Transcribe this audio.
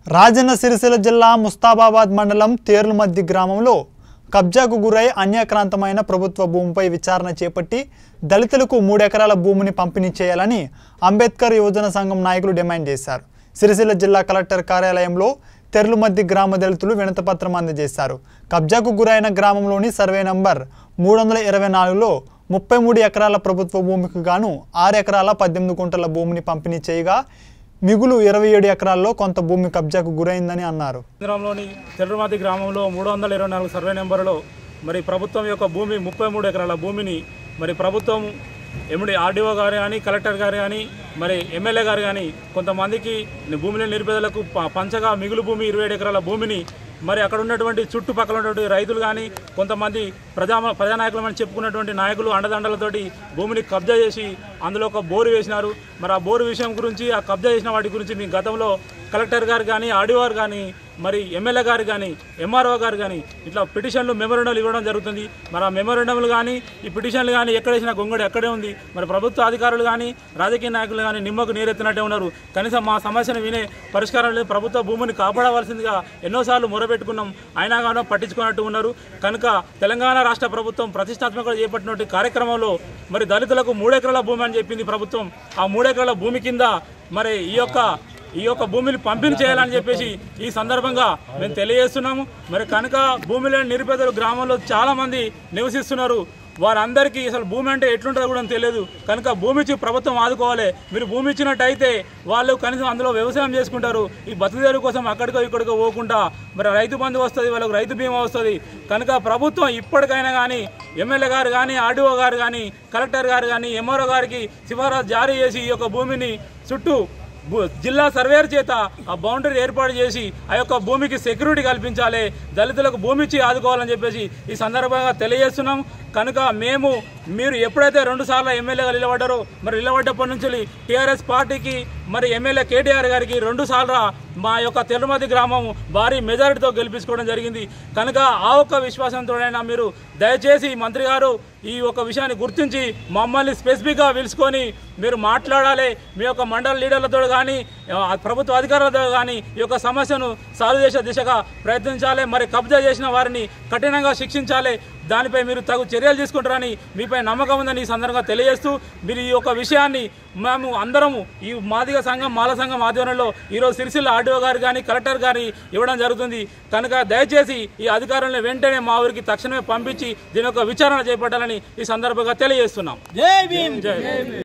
రాజన్న సిరిసిల్ల జిల్లా ముస్తాబాబాద్ మండలం తేర్లుమద్ది గ్రామంలో కబ్జాకు గురై అన్యాక్రాంతమైన ప్రభుత్వ భూమిపై విచారణ చేపట్టి దళితులకు మూడెకరాల భూమిని పంపిణీ చేయాలని అంబేద్కర్ యువజన సంఘం నాయకులు డిమాండ్ చేశారు సిరిసిల్ల జిల్లా కలెక్టర్ కార్యాలయంలో తెర్లుమద్ది గ్రామ దళితులు వినతపత్రం అందజేశారు కబ్జాకు గురైన గ్రామంలోని సర్వే నంబర్ మూడు వందల ఇరవై నాలుగులో ముప్పై మూడు ఎకరాల ప్రభుత్వ భూమికి గాను ఆరు ఎకరాల పద్దెనిమిది గుంటల భూమిని పంపిణీ చేయగా మిగులు ఇరవై ఏడు ఎకరాల్లో కొంత భూమి కబ్జాకు గురైందని అన్నారు కేంద్రంలోని తెల్లమాది గ్రామంలో మూడు వందల ఇరవై నాలుగు సర్వే నెంబర్లో మరి ప్రభుత్వం యొక్క భూమి ముప్పై మూడు ఎకరాల భూమిని మరి ప్రభుత్వం ఎమ్మిడి ఆర్డీఓ గారు కానీ కలెక్టర్ గారు కానీ మరి ఎమ్మెల్యే గారు కానీ కొంతమందికి భూమిలో నిరుపేదలకు ప- పంచగా మిగులు భూమి ఇరవై ఏడు ఎకరాల భూమిని మరి అక్కడ ఉన్నటువంటి చుట్టుపక్కల ఉన్నటువంటి రైతులు కానీ కొంతమంది ప్రజా ప్రజానాయకులు అని చెప్పుకున్నటువంటి నాయకులు అండదండలతోటి భూమిని కబ్జా చేసి అందులో ఒక బోరు వేసినారు మరి ఆ బోరు విషయం గురించి ఆ కబ్జా చేసిన వాటి గురించి మీ గతంలో కలెక్టర్ గారు కానీ ఆర్డీఓ గారు కానీ మరి ఎమ్మెల్యే గారు కానీ ఎంఆర్ఓ గారు కానీ ఇట్లా పిటిషన్లు మెమోరండాలు ఇవ్వడం జరుగుతుంది మరి ఆ మెమోరండంలు కానీ ఈ పిటిషన్లు కానీ ఎక్కడ వేసిన గొంగడి అక్కడే ఉంది మరి ప్రభుత్వ అధికారులు కానీ రాజకీయ నాయకులు కానీ నిమ్మకు నీరెత్తినట్టే ఉన్నారు కనీసం మా సమస్యను వినే పరిష్కారం లేదు ప్రభుత్వ భూమిని కాపాడవలసిందిగా ఎన్నోసార్లు మొరపెట్టుకున్నాం అయినా కానీ పట్టించుకున్నట్టు ఉన్నారు కనుక తెలంగాణ రాష్ట్ర ప్రభుత్వం ప్రతిష్టాత్మకంగా చేపట్టినటువంటి కార్యక్రమంలో మరి దళితులకు మూడెకరాల భూమి అని చెప్పింది ప్రభుత్వం ఆ మూడెకరాల భూమి కింద మరి ఈ యొక్క ఈ యొక్క భూమిని పంపిణీ చేయాలని చెప్పేసి ఈ సందర్భంగా మేము తెలియజేస్తున్నాము మరి కనుక భూమి లేని నిరుపేదలు గ్రామంలో చాలా మంది నివసిస్తున్నారు వారందరికీ అసలు భూమి అంటే ఎట్లుంటుందో కూడా తెలియదు కనుక భూమి ఇచ్చి ప్రభుత్వం ఆదుకోవాలి మీరు భూమి ఇచ్చినట్టయితే వాళ్ళు కనీసం అందులో వ్యవసాయం చేసుకుంటారు ఈ బతుకుదేరు కోసం అక్కడికో ఇక్కడికో పోకుండా మరి రైతు బంధు వస్తుంది వాళ్ళకు రైతు బీమా వస్తుంది కనుక ప్రభుత్వం ఇప్పటికైనా కానీ ఎమ్మెల్యే గారు కానీ ఆర్డీఓ గారు కానీ కలెక్టర్ గారు కానీ ఎంఆర్ఓ గారికి సిఫారసు జారీ చేసి ఈ యొక్క భూమిని చుట్టూ భూ- జిల్లా సర్వేర్ చేత ఆ బౌండరీ ఏర్పాటు చేసి ఆ యొక్క భూమికి సెక్యూరిటీ కల్పించాలి దళితులకు భూమి ఇచ్చి ఆదుకోవాలని చెప్పేసి ఈ సందర్భంగా తెలియజేస్తున్నాం కనుక మేము మీరు ఎప్పుడైతే రెండు సార్లు ఎమ్మెల్యేగా నిలబడ్డారో మరి నిలబడ్డప్పటి నుంచి టీఆర్ఎస్ పార్టీకి మరి ఎమ్మెల్యే కేటీఆర్ గారికి రెండు సార్లు మా యొక్క తిరుమతి గ్రామం భారీ మెజారిటీతో గెలిపించుకోవడం జరిగింది కనుక ఆ ఒక్క విశ్వాసంతోనైనా మీరు దయచేసి మంత్రి గారు ఈ ఒక విషయాన్ని గుర్తించి మమ్మల్ని స్పెసిఫిక్గా పిలుచుకొని మీరు మాట్లాడాలి మీ యొక్క మండల లీడర్లతో కానీ ఆ, ప్రభుత్వ అధికారులతో కానీ ఈ యొక్క సమస్యను సాల్వ్ చేసే దిశగా ప్రయత్నించాలి మరి కబ్జా చేసిన వారిని కఠినంగా శిక్షించాలి దానిపై మీరు తగు చర్యలు తీసుకుంటారని మీపై నమ్మకం ఉందని ఈ సందర్భంగా తెలియజేస్తూ మీరు ఈ యొక్క విషయాన్ని మేము అందరము ఈ మాదిగ సంఘం మాల సంఘం ఆధ్వర్యంలో ఈరోజు సిరిసిల్ల ఆర్డీఓ గారు కానీ కలెక్టర్ గారి ఇవ్వడం జరుగుతుంది కనుక దయచేసి ఈ అధికారులను వెంటనే మా ఊరికి తక్షణమే పంపించి దీని యొక్క విచారణ చేపట్టాలని ఈ సందర్భంగా తెలియజేస్తున్నాం జై భీమ్ జై